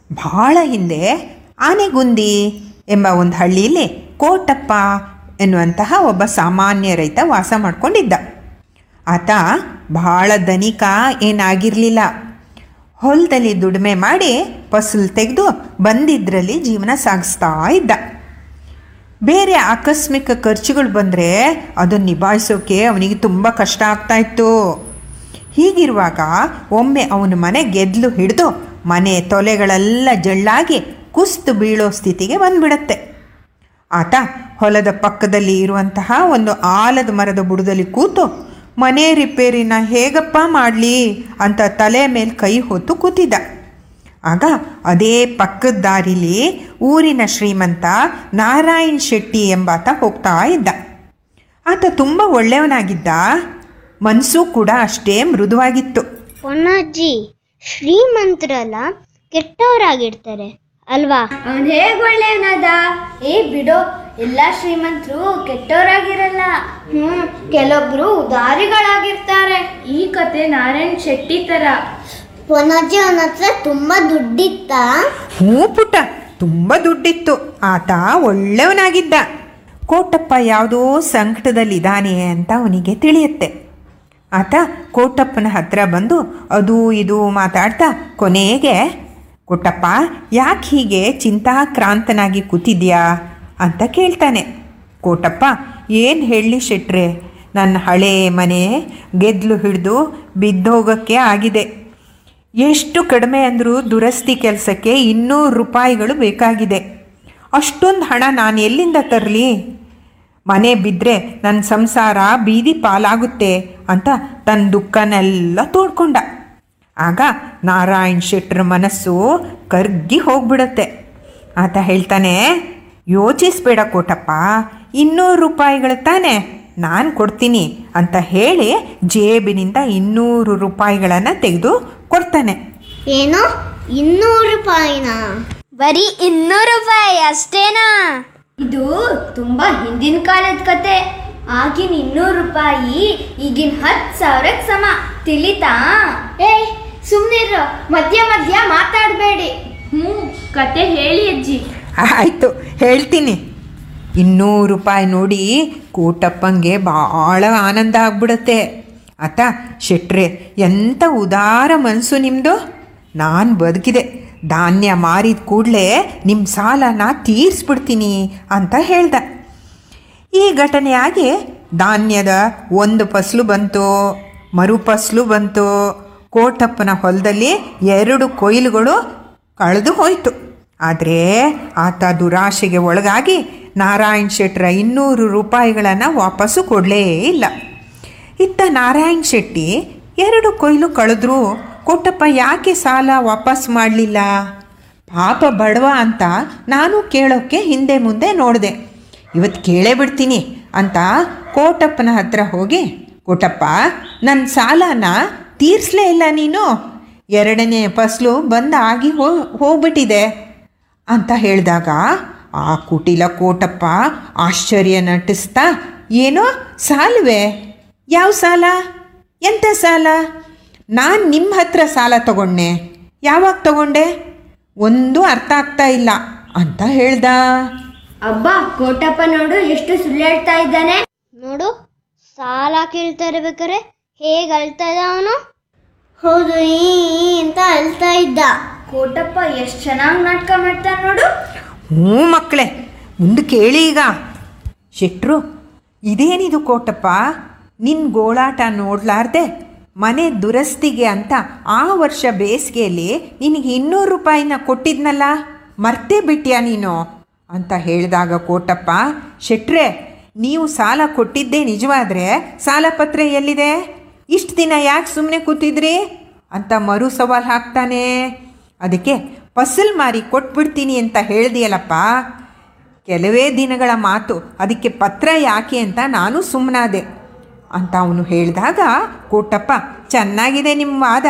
ಬಹಳ ಹಿಂದೆ ಆನೆಗುಂದಿ ಎಂಬ ಒಂದು ಹಳ್ಳಿಯಲ್ಲಿ ಕೋಟಪ್ಪ ಎನ್ನುವಂತಹ ಒಬ್ಬ ಸಾಮಾನ್ಯ ರೈತ ವಾಸ ಮಾಡ್ಕೊಂಡಿದ್ದ ಆತ ಬಹಳ ಧನಿಕ ಏನಾಗಿರಲಿಲ್ಲ ಹೊಲದಲ್ಲಿ ದುಡಿಮೆ ಮಾಡಿ ಫಸಲು ತೆಗೆದು ಬಂದಿದ್ರಲ್ಲಿ ಜೀವನ ಸಾಗಿಸ್ತಾ ಇದ್ದ ಬೇರೆ ಆಕಸ್ಮಿಕ ಖರ್ಚುಗಳು ಬಂದರೆ ಅದನ್ನು ನಿಭಾಯಿಸೋಕೆ ಅವನಿಗೆ ತುಂಬ ಕಷ್ಟ ಆಗ್ತಾ ಇತ್ತು ಹೀಗಿರುವಾಗ ಒಮ್ಮೆ ಅವನ ಮನೆ ಗೆದ್ಲು ಹಿಡಿದು ಮನೆ ತೊಲೆಗಳೆಲ್ಲ ಜಳ್ಳಾಗಿ ಕುಸ್ತು ಬೀಳೋ ಸ್ಥಿತಿಗೆ ಬಂದ್ಬಿಡತ್ತೆ ಆತ ಹೊಲದ ಪಕ್ಕದಲ್ಲಿ ಇರುವಂತಹ ಒಂದು ಆಲದ ಮರದ ಬುಡದಲ್ಲಿ ಕೂತು ಮನೆ ರಿಪೇರಿನ ಹೇಗಪ್ಪ ಮಾಡಲಿ ಅಂತ ತಲೆ ಮೇಲೆ ಕೈ ಹೊತ್ತು ಕೂತಿದ್ದ ಆಗ ಅದೇ ಪಕ್ಕದ ದಾರಿಲಿ ಊರಿನ ಶ್ರೀಮಂತ ನಾರಾಯಣ್ ಶೆಟ್ಟಿ ಎಂಬಾತ ಹೋಗ್ತಾ ಇದ್ದ ಆತ ತುಂಬ ಒಳ್ಳೆಯವನಾಗಿದ್ದ ಮನಸ್ಸು ಕೂಡ ಅಷ್ಟೇ ಮೃದುವಾಗಿತ್ತು ಪೊನ್ನಜ್ಜಿ ಶ್ರೀಮಂತರಲ್ಲ ಕೆಟ್ಟವರಾಗಿರ್ತಾರೆ ಅಲ್ವಾ ಅವನ್ ಹೇಗ್ ಒಳ್ಳೆಯವನಾದ ಏ ಬಿಡೋ ಎಲ್ಲ ಶ್ರೀಮಂತರು ಕೆಟ್ಟವರಾಗಿರಲ್ಲ ಹ್ಮ್ ಕೆಲವೊಬ್ರು ಉದಾರಿಗಳಾಗಿರ್ತಾರೆ ಈ ಕತೆ ನಾರಾಯಣ್ ಶೆಟ್ಟಿ ತರ ಪೊನ್ನಜ್ಜಿ ಅವನ ಹತ್ರ ತುಂಬಾ ದುಡ್ಡಿತ್ತ ಹ್ಞೂ ಪುಟ್ಟ ತುಂಬ ದುಡ್ಡಿತ್ತು ಆತ ಒಳ್ಳೆಯವನಾಗಿದ್ದ ಕೋಟಪ್ಪ ಯಾವುದೋ ಸಂಕಟದಲ್ಲಿದ್ದಾನೆ ಅಂತ ಅವನಿಗೆ ತಿಳಿಯುತ್ತೆ ಆತ ಕೋಟಪ್ಪನ ಹತ್ರ ಬಂದು ಅದು ಇದು ಮಾತಾಡ್ತಾ ಕೊನೆಗೆ ಕೋಟಪ್ಪ ಯಾಕೆ ಹೀಗೆ ಚಿಂತಾಕ್ರಾಂತನಾಗಿ ಕೂತಿದ್ಯಾ ಅಂತ ಕೇಳ್ತಾನೆ ಕೋಟಪ್ಪ ಏನು ಹೇಳಲಿ ಶೆಟ್ರೆ ನನ್ನ ಹಳೆ ಮನೆ ಗೆದ್ಲು ಹಿಡಿದು ಬಿದ್ದೋಗೋಕ್ಕೆ ಆಗಿದೆ ಎಷ್ಟು ಕಡಿಮೆ ಅಂದರೂ ದುರಸ್ತಿ ಕೆಲಸಕ್ಕೆ ಇನ್ನೂರು ರೂಪಾಯಿಗಳು ಬೇಕಾಗಿದೆ ಅಷ್ಟೊಂದು ಹಣ ನಾನು ಎಲ್ಲಿಂದ ತರಲಿ ಮನೆ ಬಿದ್ದರೆ ನನ್ನ ಸಂಸಾರ ಬೀದಿ ಪಾಲಾಗುತ್ತೆ ಅಂತ ತನ್ನ ದುಃಖನೆಲ್ಲ ತೋಡ್ಕೊಂಡ ಆಗ ನಾರಾಯಣ್ ಶೆಟ್ರ ಮನಸ್ಸು ಕರ್ಗಿ ಹೋಗ್ಬಿಡತ್ತೆ ಆತ ಹೇಳ್ತಾನೆ ಯೋಚಿಸ್ಬೇಡ ಕೋಟಪ್ಪ ಇನ್ನೂರು ರೂಪಾಯಿಗಳು ತಾನೆ ನಾನು ಕೊಡ್ತೀನಿ ಅಂತ ಹೇಳಿ ಜೇಬಿನಿಂದ ಇನ್ನೂರು ರೂಪಾಯಿಗಳನ್ನು ತೆಗೆದು ಕೊಡ್ತಾನೆ ಏನು ಇನ್ನೂರು ರೂಪಾಯಿನ ಬರೀ ಇನ್ನೂರು ರೂಪಾಯಿ ಅಷ್ಟೇನಾ ಇದು ತುಂಬಾ ಹಿಂದಿನ ಕಾಲದ ಕತೆ ಆಗಿನ ಇನ್ನೂರು ರೂಪಾಯಿ ಈಗಿನ ಹತ್ತು ಸಾವಿರಕ್ಕೆ ಸಮ ತಿಳಿತಾ ಏ ಸುಮ್ಮನಿರ ಮಧ್ಯ ಮಧ್ಯ ಮಾತಾಡಬೇಡಿ ಹ್ಞೂ ಕತೆ ಹೇಳಿ ಅಜ್ಜಿ ಆಯಿತು ಹೇಳ್ತೀನಿ ಇನ್ನೂರು ರೂಪಾಯಿ ನೋಡಿ ಕೋಟಪ್ಪಂಗೆ ಭಾಳ ಆನಂದ ಆಗ್ಬಿಡತ್ತೆ ಆತ ಶೆಟ್ರೆ ಎಂಥ ಉದಾರ ಮನಸ್ಸು ನಿಮ್ಮದು ನಾನು ಬದುಕಿದೆ ಧಾನ್ಯ ಮಾರಿದ ಕೂಡಲೇ ನಿಮ್ಮ ಸಾಲನ ತೀರಿಸ್ಬಿಡ್ತೀನಿ ಅಂತ ಹೇಳ್ದ ಈ ಘಟನೆಯಾಗಿ ಧಾನ್ಯದ ಒಂದು ಫಸಲು ಬಂತು ಮರು ಫಸಲು ಬಂತು ಕೋಟಪ್ಪನ ಹೊಲದಲ್ಲಿ ಎರಡು ಕೊಯ್ಲುಗಳು ಕಳೆದು ಹೋಯಿತು ಆದರೆ ಆತ ದುರಾಶೆಗೆ ಒಳಗಾಗಿ ನಾರಾಯಣ್ ಶೆಟ್ರ ಇನ್ನೂರು ರೂಪಾಯಿಗಳನ್ನು ವಾಪಸ್ಸು ಕೊಡಲೇ ಇಲ್ಲ ಇತ್ತ ನಾರಾಯಣ್ ಶೆಟ್ಟಿ ಎರಡು ಕೊಯ್ಲು ಕಳೆದ್ರೂ ಕೊಟ್ಟಪ್ಪ ಯಾಕೆ ಸಾಲ ವಾಪಸ್ ಮಾಡಲಿಲ್ಲ ಪಾಪ ಬಡವ ಅಂತ ನಾನು ಕೇಳೋಕ್ಕೆ ಹಿಂದೆ ಮುಂದೆ ನೋಡಿದೆ ಇವತ್ತು ಕೇಳೇ ಬಿಡ್ತೀನಿ ಅಂತ ಕೋಟಪ್ಪನ ಹತ್ರ ಹೋಗಿ ಕೋಟಪ್ಪ ನನ್ನ ಸಾಲನ ತೀರಿಸಲೇ ಇಲ್ಲ ನೀನು ಎರಡನೇ ಫಸಲು ಬಂದು ಆಗಿ ಹೋ ಹೋಗ್ಬಿಟ್ಟಿದೆ ಅಂತ ಹೇಳಿದಾಗ ಆ ಕುಟಿಲ ಕೋಟಪ್ಪ ಆಶ್ಚರ್ಯ ನಟಿಸ್ತಾ ಏನೋ ಸಾಲವೇ ಯಾವ ಸಾಲ ಎಂಥ ಸಾಲ ನಾನು ನಿಮ್ಮ ಹತ್ರ ಸಾಲ ತಗೊಂಡೆ ಯಾವಾಗ ತಗೊಂಡೆ ಒಂದು ಅರ್ಥ ಆಗ್ತಾ ಇಲ್ಲ ಅಂತ ಹೇಳ್ದ ಅಬ್ಬ ಕೋಟಪ್ಪ ನೋಡು ಎಷ್ಟು ಸುಳ್ಳು ಹೇಳ್ತಾ ಇದ್ದಾನೆ ನೋಡು ಸಾಲ ಕೇಳ್ತಾ ಇರ್ಬೇಕಾರೆ ಹೇಗೆ ಅಳ್ತಾ ಇದ್ದ ಅವನು ಹೌದು ಈ ಈ ಅಂತ ಅಳ್ತಾ ಇದ್ದ ಕೋಟಪ್ಪ ಎಷ್ಟು ಚೆನ್ನಾಗಿ ನಾಟಕ ಮಾಡ್ತಾನೆ ನೋಡು ಹ್ಞೂ ಮಕ್ಕಳೇ ಮುಂದೆ ಕೇಳಿ ಈಗ ಶೆಟ್ರು ಇದೇನಿದು ಕೋಟಪ್ಪ ನಿನ್ನ ಗೋಳಾಟ ನೋಡ್ಲಾರ್ದೆ ಮನೆ ದುರಸ್ತಿಗೆ ಅಂತ ಆ ವರ್ಷ ಬೇಸಿಗೆಯಲ್ಲಿ ನಿನಗೆ ಇನ್ನೂರು ರೂಪಾಯಿನ ಕೊಟ್ಟಿದ್ನಲ್ಲ ಮರ್ತೇ ಬಿಟ್ಯಾ ನೀನು ಅಂತ ಹೇಳಿದಾಗ ಕೋಟಪ್ಪ ಶೆಟ್ರೆ ನೀವು ಸಾಲ ಕೊಟ್ಟಿದ್ದೇ ನಿಜವಾದರೆ ಸಾಲ ಪತ್ರ ಎಲ್ಲಿದೆ ಇಷ್ಟು ದಿನ ಯಾಕೆ ಸುಮ್ಮನೆ ಕೂತಿದ್ರಿ ಅಂತ ಮರು ಸವಾಲು ಹಾಕ್ತಾನೆ ಅದಕ್ಕೆ ಫಸಲ್ ಮಾರಿ ಕೊಟ್ಬಿಡ್ತೀನಿ ಅಂತ ಹೇಳ್ದಿಯಲ್ಲಪ್ಪ ಕೆಲವೇ ದಿನಗಳ ಮಾತು ಅದಕ್ಕೆ ಪತ್ರ ಯಾಕೆ ಅಂತ ನಾನು ಸುಮ್ಮನಾದೆ ಅಂತ ಅವನು ಹೇಳಿದಾಗ ಕೋಟಪ್ಪ ಚೆನ್ನಾಗಿದೆ ನಿಮ್ಮ ವಾದ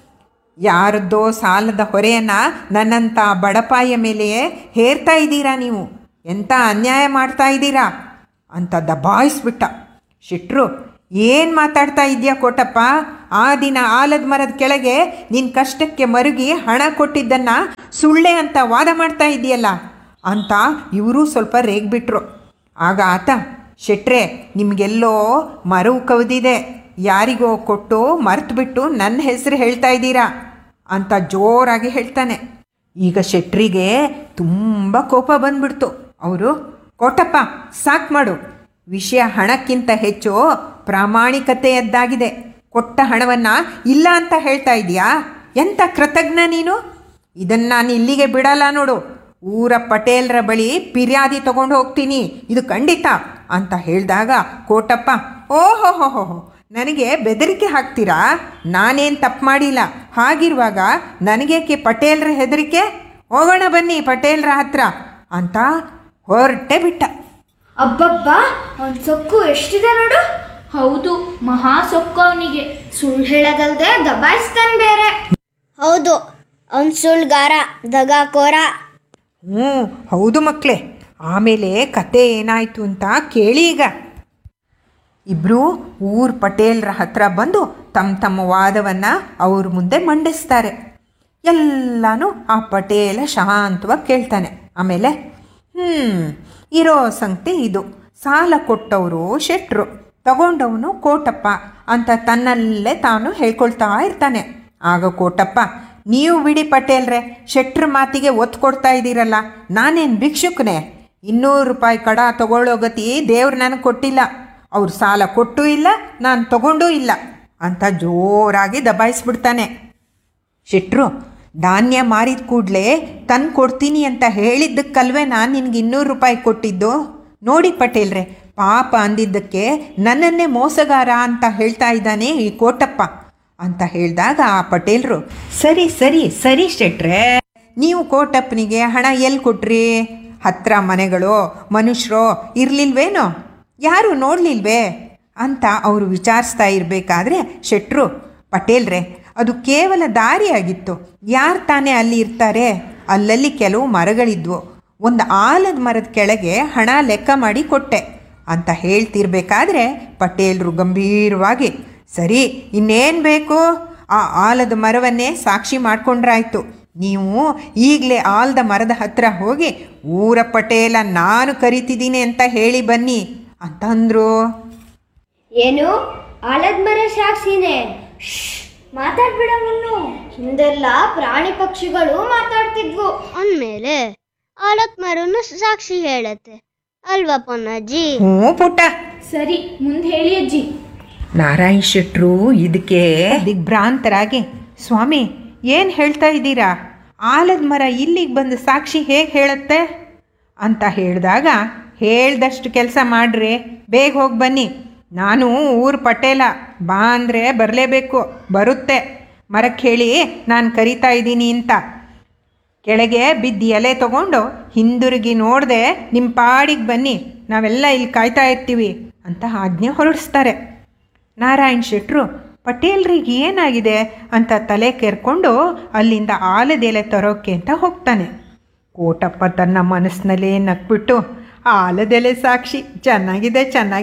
ಯಾರದ್ದೋ ಸಾಲದ ಹೊರೆಯನ್ನು ನನ್ನಂಥ ಬಡಪಾಯ ಮೇಲೆ ಹೇರ್ತಾ ಇದ್ದೀರಾ ನೀವು ಎಂಥ ಅನ್ಯಾಯ ಮಾಡ್ತಾ ಇದ್ದೀರಾ ಅಂತ ದಬಾಯಿಸ್ಬಿಟ್ಟ ಶೆಟ್ರು ಏನು ಮಾತಾಡ್ತಾ ಇದೆಯಾ ಕೋಟಪ್ಪ ಆ ದಿನ ಆಲದ ಮರದ ಕೆಳಗೆ ನಿನ್ನ ಕಷ್ಟಕ್ಕೆ ಮರುಗಿ ಹಣ ಕೊಟ್ಟಿದ್ದನ್ನು ಸುಳ್ಳೆ ಅಂತ ವಾದ ಮಾಡ್ತಾ ಇದೆಯಲ್ಲ ಅಂತ ಇವರು ಸ್ವಲ್ಪ ರೇಗ್ಬಿಟ್ರು ಆಗ ಆತ ಶೆಟ್ರೆ ನಿಮಗೆಲ್ಲೋ ಮರವು ಕವಿದಿದೆ ಯಾರಿಗೋ ಕೊಟ್ಟು ಮರೆತುಬಿಟ್ಟು ನನ್ನ ಹೆಸರು ಹೇಳ್ತಾ ಇದ್ದೀರಾ ಅಂತ ಜೋರಾಗಿ ಹೇಳ್ತಾನೆ ಈಗ ಶೆಟ್ರಿಗೆ ತುಂಬ ಕೋಪ ಬಂದ್ಬಿಡ್ತು ಅವರು ಕೋಟಪ್ಪ ಸಾಕು ಮಾಡು ವಿಷಯ ಹಣಕ್ಕಿಂತ ಹೆಚ್ಚು ಪ್ರಾಮಾಣಿಕತೆಯದ್ದಾಗಿದೆ ಕೊಟ್ಟ ಹಣವನ್ನು ಇಲ್ಲ ಅಂತ ಹೇಳ್ತಾ ಇದೀಯಾ ಎಂಥ ಕೃತಜ್ಞ ನೀನು ಇದನ್ನು ನಾನು ಇಲ್ಲಿಗೆ ಬಿಡಲ್ಲ ನೋಡು ಊರ ಪಟೇಲ್ರ ಬಳಿ ಪಿರ್ಯಾದಿ ತಗೊಂಡು ಹೋಗ್ತೀನಿ ಇದು ಖಂಡಿತ ಅಂತ ಹೇಳಿದಾಗ ಕೋಟಪ್ಪ ಓಹೋ ಹೋ ಹೋ ಹೋ ನನಗೆ ಬೆದರಿಕೆ ಹಾಕ್ತೀರಾ ನಾನೇನು ತಪ್ಪು ಮಾಡಿಲ್ಲ ಹಾಗಿರುವಾಗ ನನಗೇಕೆ ಪಟೇಲ್ರ ಹೆದರಿಕೆ ಹೋಗೋಣ ಬನ್ನಿ ಪಟೇಲ್ರ ಹತ್ರ ಅಂತ ಹೊರಟೆ ಬಿಟ್ಟ ಅಬ್ಬಬ್ಬ ಅವನ್ ಸೊಕ್ಕು ಎಷ್ಟಿದೆ ನೋಡು ಹೌದು ಮಹಾ ಸೊಕ್ಕು ಅವನಿಗೆ ಸುಳ್ಳು ಹೇಳೋದಲ್ದೆ ದಬಾಯಿಸ್ತಾನೆ ಬೇರೆ ಹೌದು ಅವನ್ ಸುಳ್ಗಾರ ದಗಾಕೋರ ಹ್ಞೂ ಹೌದು ಮಕ್ಕಳೇ ಆಮೇಲೆ ಕತೆ ಏನಾಯಿತು ಅಂತ ಕೇಳಿ ಈಗ ಇಬ್ಬರು ಊರ್ ಪಟೇಲ್ರ ಹತ್ರ ಬಂದು ತಮ್ಮ ತಮ್ಮ ವಾದವನ್ನು ಅವ್ರ ಮುಂದೆ ಮಂಡಿಸ್ತಾರೆ ಎಲ್ಲನೂ ಆ ಪಟೇಲ ಶಾಂತವಾಗಿ ಕೇಳ್ತಾನೆ ಆಮೇಲೆ ಹ್ಞೂ ಇರೋ ಸಂಗತಿ ಇದು ಸಾಲ ಕೊಟ್ಟವರು ಶೆಟ್ರು ತಗೊಂಡವನು ಕೋಟಪ್ಪ ಅಂತ ತನ್ನಲ್ಲೇ ತಾನು ಹೇಳ್ಕೊಳ್ತಾ ಇರ್ತಾನೆ ಆಗ ಕೋಟಪ್ಪ ನೀವು ಬಿಡಿ ಪಟೇಲ್ರೆ ಶೆಟ್ರ ಮಾತಿಗೆ ಒತ್ತು ಕೊಡ್ತಾ ಇದ್ದೀರಲ್ಲ ನಾನೇನು ಭಿಕ್ಷುಕನೇ ಇನ್ನೂರು ರೂಪಾಯಿ ಕಡ ತಗೊಳ್ಳೋ ಗತಿ ದೇವ್ರು ನನಗೆ ಕೊಟ್ಟಿಲ್ಲ ಅವ್ರು ಸಾಲ ಕೊಟ್ಟೂ ಇಲ್ಲ ನಾನು ತಗೊಂಡೂ ಇಲ್ಲ ಅಂತ ಜೋರಾಗಿ ದಬಾಯಿಸ್ಬಿಡ್ತಾನೆ ಶೆಟ್ರು ಧಾನ್ಯ ಮಾರಿದ ಕೂಡಲೇ ತಂದು ಕೊಡ್ತೀನಿ ಅಂತ ಹೇಳಿದ್ದಕ್ಕಲ್ವೇ ನಾನು ನಿನಗೆ ಇನ್ನೂರು ರೂಪಾಯಿ ಕೊಟ್ಟಿದ್ದು ನೋಡಿ ಪಟೇಲ್ರೆ ಪಾಪ ಅಂದಿದ್ದಕ್ಕೆ ನನ್ನನ್ನೇ ಮೋಸಗಾರ ಅಂತ ಹೇಳ್ತಾ ಇದ್ದಾನೆ ಈ ಕೋಟಪ್ಪ ಅಂತ ಹೇಳಿದಾಗ ಆ ಪಟೇಲ್ರು ಸರಿ ಸರಿ ಸರಿ ಶೆಟ್ರೆ ನೀವು ಕೋಟಪ್ಪನಿಗೆ ಹಣ ಎಲ್ಲಿ ಕೊಟ್ರಿ ಹತ್ರ ಮನೆಗಳು ಮನುಷ್ಯರೋ ಇರಲಿಲ್ವೇನೋ ಯಾರು ನೋಡಲಿಲ್ವೇ ಅಂತ ಅವರು ವಿಚಾರಿಸ್ತಾ ಇರಬೇಕಾದ್ರೆ ಶೆಟ್ರು ಪಟೇಲ್ರೆ ಅದು ಕೇವಲ ದಾರಿಯಾಗಿತ್ತು ಯಾರು ತಾನೇ ಅಲ್ಲಿ ಇರ್ತಾರೆ ಅಲ್ಲಲ್ಲಿ ಕೆಲವು ಮರಗಳಿದ್ವು ಒಂದು ಆಲದ ಮರದ ಕೆಳಗೆ ಹಣ ಲೆಕ್ಕ ಮಾಡಿ ಕೊಟ್ಟೆ ಅಂತ ಹೇಳ್ತಿರ್ಬೇಕಾದ್ರೆ ಪಟೇಲ್ರು ಗಂಭೀರವಾಗಿ ಸರಿ ಇನ್ನೇನು ಬೇಕು ಆ ಆಲದ ಮರವನ್ನೇ ಸಾಕ್ಷಿ ಮಾಡ್ಕೊಂಡ್ರಾಯ್ತು ನೀವು ಈಗಲೇ ಆಲದ ಮರದ ಹತ್ರ ಹೋಗಿ ಊರ ಪಟೇಲ ನಾನು ಕರಿತಿದ್ದೀನಿ ಅಂತ ಹೇಳಿ ಬನ್ನಿ ಅಂತಂದ್ರು ಏನು ಆಲದ ಮರ ಸಾಕ್ಷಿನೇ ಮಾತಾಡ್ಬಿಡವನ್ನು ಹಿಂದೆಲ್ಲ ಪ್ರಾಣಿ ಪಕ್ಷಿಗಳು ಮಾತಾಡ್ತಿದ್ವು ಅಂದ್ಮೇಲೆ ಆಲತ್ ಮರನು ಸಾಕ್ಷಿ ಹೇಳತ್ತೆ ಅಲ್ವಾ ಪೊನ್ನಜ್ಜಿ ಹ್ಞೂ ಪುಟ್ಟ ಸರಿ ಮುಂದೆ ಹೇಳಿ ಅಜ್ಜಿ ನಾರಾಯಣ್ ಶೆಟ್ರು ಇದಕ್ಕೆ ದಿಗ್ಭ್ರಾಂತರಾಗಿ ಸ್ವಾಮಿ ಏನು ಹೇಳ್ತಾ ಇದ್ದೀರಾ ಆಲದ ಮರ ಇಲ್ಲಿಗೆ ಬಂದು ಸಾಕ್ಷಿ ಹೇಗೆ ಹೇಳುತ್ತೆ ಅಂತ ಹೇಳಿದಾಗ ಹೇಳ್ದಷ್ಟು ಕೆಲಸ ಮಾಡ್ರಿ ಬೇಗ ಹೋಗಿ ಬನ್ನಿ ನಾನು ಊರು ಪಟೇಲ ಬಾ ಅಂದರೆ ಬರಲೇಬೇಕು ಬರುತ್ತೆ ಮರಕ್ಕೆ ಹೇಳಿ ನಾನು ಕರಿತಾ ಇದ್ದೀನಿ ಅಂತ ಕೆಳಗೆ ಬಿದ್ದು ಎಲೆ ತಗೊಂಡು ಹಿಂದಿರುಗಿ ನೋಡದೆ ನಿಮ್ಮ ಪಾಡಿಗೆ ಬನ್ನಿ ನಾವೆಲ್ಲ ಇಲ್ಲಿ ಕಾಯ್ತಾ ಇರ್ತೀವಿ ಅಂತ ಆಜ್ಞೆ ಹೊರಡಿಸ್ತಾರೆ ನಾರಾಯಣ್ ಶೆಟ್ರು ಪಟೇಲ್ರಿಗೆ ಏನಾಗಿದೆ ಅಂತ ತಲೆ ಕೆರ್ಕೊಂಡು ಅಲ್ಲಿಂದ ಆಲದೆಲೆ ತರೋಕೆ ಅಂತ ಹೋಗ್ತಾನೆ ಕೋಟಪ್ಪ ತನ್ನ ಮನಸ್ಸಿನಲ್ಲೇ ನಕ್ಬಿಟ್ಟು ಆಲದೆಲೆ ಸಾಕ್ಷಿ ಚೆನ್ನಾಗಿದೆ ಚೆನ್ನಾಗಿ